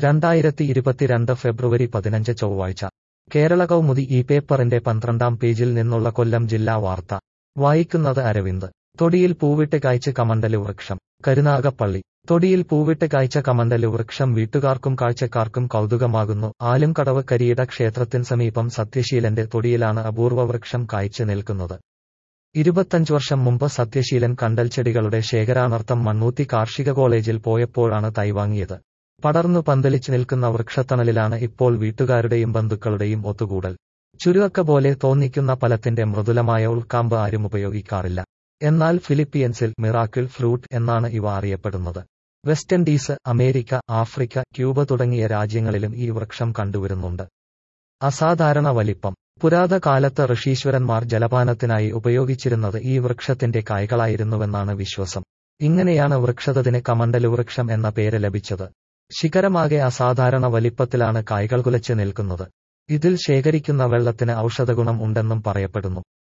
രണ്ടായിരത്തി ഇരുപത്തിരണ്ട് ഫെബ്രുവരി പതിനഞ്ച് ചൊവ്വാഴ്ച കേരള കൗമുദി ഈ പേപ്പറിന്റെ പന്ത്രണ്ടാം പേജിൽ നിന്നുള്ള കൊല്ലം ജില്ലാ വാർത്ത വായിക്കുന്നത് അരവിന്ദ് തൊടിയിൽ പൂവിട്ട് കായ്ച്ച് കമണ്ടലു വൃക്ഷം കരുനാഗപ്പള്ളി തൊടിയിൽ പൂവിട്ട് കായ്ച്ച കമണ്ടലു വൃക്ഷം വീട്ടുകാർക്കും കാഴ്ചക്കാർക്കും കൗതുകമാകുന്നു ആലുംകടവ് കരിയിട ക്ഷേത്രത്തിന് സമീപം സത്യശീലന്റെ തൊടിയിലാണ് അപൂർവ വൃക്ഷം കായ്ച്ച് നിൽക്കുന്നത് ഇരുപത്തഞ്ച് വർഷം മുമ്പ് സത്യശീലൻ കണ്ടൽച്ചെടികളുടെ ശേഖരാണർത്ഥം മണ്ണൂത്തി കാർഷിക കോളേജിൽ പോയപ്പോഴാണ് തൈ വാങ്ങിയത് പടർന്നു പന്തലിച്ചു നിൽക്കുന്ന വൃക്ഷത്തണലിലാണ് ഇപ്പോൾ വീട്ടുകാരുടെയും ബന്ധുക്കളുടെയും ഒത്തുകൂടൽ ചുരുവക്ക പോലെ തോന്നിക്കുന്ന ഫലത്തിന്റെ മൃദുലമായ ഉൾക്കാമ്പ് ആരും ഉപയോഗിക്കാറില്ല എന്നാൽ ഫിലിപ്പീൻസിൽ മിറാക്കിൾ ഫ്രൂട്ട് എന്നാണ് ഇവ അറിയപ്പെടുന്നത് West Indies America Africa Cuba തുടങ്ങിയ രാജ്യങ്ങളിലും ഈ വൃക്ഷം കണ്ടുവരുന്നുണ്ട് അസാധാരണ വലിപ്പം പുരാത കാലത്ത് ഋഷീശ്വരന്മാർ ജലപാനത്തിനായി ഉപയോഗിച്ചിരുന്നത് ഈ വൃക്ഷത്തിന്റെ കായ്കളായിരുന്നുവെന്നാണ് വിശ്വാസം ഇങ്ങനെയാണ് വൃക്ഷതത്തിന് കമണ്ടലു വൃക്ഷം എന്ന പേര് ലഭിച്ചത് ശിഖരമാകെ അസാധാരണ വലിപ്പത്തിലാണ് കായ്കൾ കുലച്ച് നിൽക്കുന്നത് ഇതിൽ ശേഖരിക്കുന്ന വെള്ളത്തിന് ഔഷധഗുണം ഉണ്ടെന്നും പറയപ്പെടുന്നു